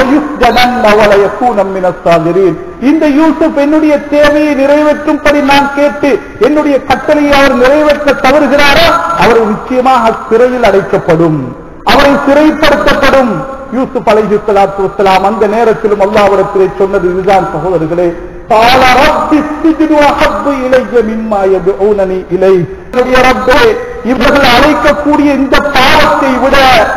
ليسجنن وليكون من الصاغرين இந்த யூசுப் என்னுடைய தேவையை நிறைவேற்றும்படி நான் கேட்டு என்னுடைய கட்டளையை அவர் நிறைவேற்ற தவறுகிறாரோ அவர் நிச்சயமாக சிறையில் அடைக்கப்படும் அவரை சிறைப்படுத்தப்படும் யூசுப் அலைஹி ஸலாத்து வஸ்ஸலாம் அந்த நேரத்திலும் அல்லாஹ்விடத்திலே சொன்னது இதுதான் சகோதரர்களே قال رب السجن أحب إلي مما يدعونني إليه என்னுடைய ரப்பே இவர்கள் அழைக்கக்கூடிய இந்த பாவத்தை விட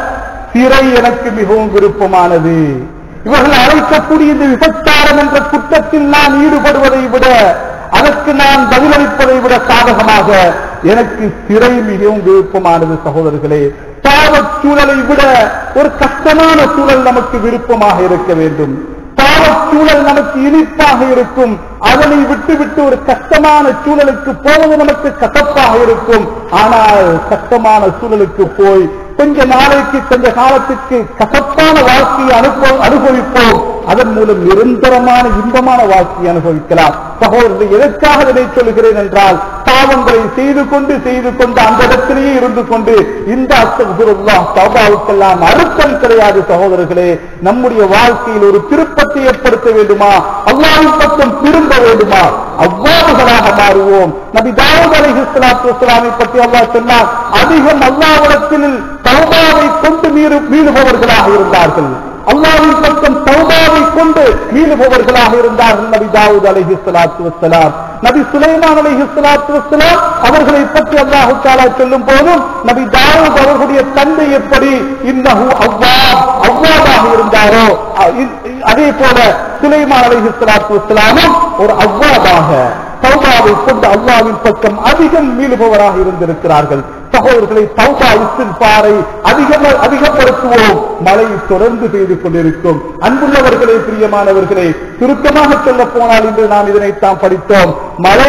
சிறை எனக்கு மிகவும் விருப்பமானது இவர்கள் அழைக்கக்கூடிய இந்த விபச்சாரம் என்ற குற்றத்தில் நான் ஈடுபடுவதை விட அதற்கு நான் பதிலளிப்பதை விட சாதகமாக எனக்கு சிறை மிகவும் விருப்பமானது சகோதரர்களே பாவச் சூழலை விட ஒரு கஷ்டமான சூழல் நமக்கு விருப்பமாக இருக்க வேண்டும் பாவச் சூழல் நமக்கு இனிப்பாக இருக்கும் அதனை விட்டுவிட்டு ஒரு கஷ்டமான சூழலுக்கு போவது நமக்கு கசப்பாக இருக்கும் ஆனால் கஷ்டமான சூழலுக்கு போய் கொஞ்ச நாளைக்கு கொஞ்ச காலத்துக்கு கசப்பான வாழ்க்கையை அனுப்ப அனுபவிப்போம் அதன் மூலம் நிரந்தரமான இன்பமான வாழ்க்கையை அனுபவிக்கலாம் சகோதரர்கள் எதற்காக இதை சொல்கிறேன் என்றால் பாவங்களை செய்து கொண்டு செய்து கொண்டு அந்த இடத்திலேயே இருந்து கொண்டு இந்த அஸ்தகுருல்லா சௌபாவுக்கெல்லாம் அர்த்தம் கிடையாது சகோதரர்களே நம்முடைய வாழ்க்கையில் ஒரு திருப்பத்தை ஏற்படுத்த வேண்டுமா அல்லாவின் பக்கம் திரும்ப வேண்டுமா அவ்வாறுகளாக மாறுவோம் நபி தாவூத் அலைஹி ஸலாத்து வஸலாமை பற்றி அல்லாஹ் சொன்னார் அதிகம் அல்லாஹ்விடத்தில் தௌபாவை கொண்டு மீறு மீளுபவர்களாக இருந்தார்கள் அல்லாஹ்வின் பக்கம் தௌபாவை கொண்டு மீளுபவர்களாக இருந்தார்கள் நபி தாவூத் அலைஹி ஸலாத்து வஸலாம் நபி சுலைமான் அலைஹி ஸலாத்து வஸலாம் அவர்களை பற்றி அல்லாஹ் தஆலா சொல்லும் போதும் நபி தாவூத் அவர்களுடைய தந்தை எப்படி இன்னஹு அவ்வாப் அவ்வாபாக இருந்தாரோ அ- இ- அதே போல சுலைமான் அலைஹி ஸலாத்து வஸலாமும் ஒரு அவ்வாபாக தௌபாவை கொண்டு அல்லாவின் பக்கம் அதிகம் மீளுபவராக இருந்திருக்கிறார்கள் சகோதரர்களை தௌபா இஸ்தின்பாரை அதிகம் அதிகப்படுத்துவோம் மழை தொடர்ந்து பெய்து கொண்டிருக்கும் அன்புள்ளவர்களே பிரியமானவர்களே சுருக்கமாக சொல்ல போனால் இன்று நாம் இதனைத்தான் படித்தோம் மழை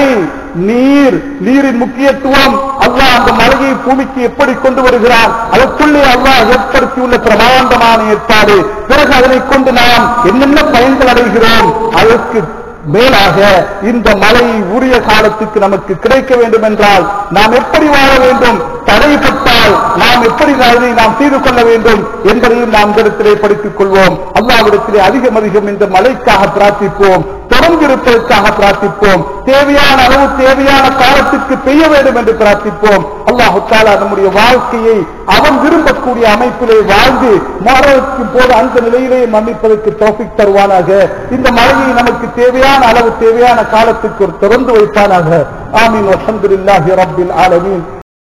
நீர் நீரின் முக்கியத்துவம் அல்லாஹ் அந்த மழையை பூமிக்கு எப்படி கொண்டு வருகிறான் அதற்குள்ளே அல்லாஹ் ஏற்படுத்தியுள்ள பிரமாண்டமான ஏற்பாடு பிறகு அதனை கொண்டு நாம் என்னென்ன பயன்கள் அடைகிறோம் அதற்கு மேலாக இந்த மழை உரிய காலத்துக்கு நமக்கு கிடைக்க வேண்டும் என்றால் நாம் எப்படி வாழ வேண்டும் தடைப்பட்டால் நாம் எப்படி அதனை நாம் செய்து கொள்ள வேண்டும் என்பதையும் நாம் இந்த இடத்திலே படித்துக் கொள்வோம் அல்லாவிடத்திலே அதிகம் அதிகம் இந்த மழைக்காக பிரார்த்திப்போம் தொடர்ந்து இருப்பதற்காக பிரார்த்திப்போம் தேவையான அளவு தேவையான காலத்திற்கு பெய்ய வேண்டும் என்று பிரார்த்திப்போம் அல்லாஹு தாலா நம்முடைய வாழ்க்கையை அவன் விரும்பக்கூடிய அமைப்பிலே வாழ்ந்து மரணத்தின் போது அந்த நிலையிலே மன்னிப்பதற்கு தோஃபிக் தருவானாக இந்த மழையை நமக்கு தேவையான அளவு தேவையான காலத்துக்கு ஒரு திறந்து வைப்பானாக ஆமீன் வசந்தில்லாஹி ரப்பில் ஆலமீன்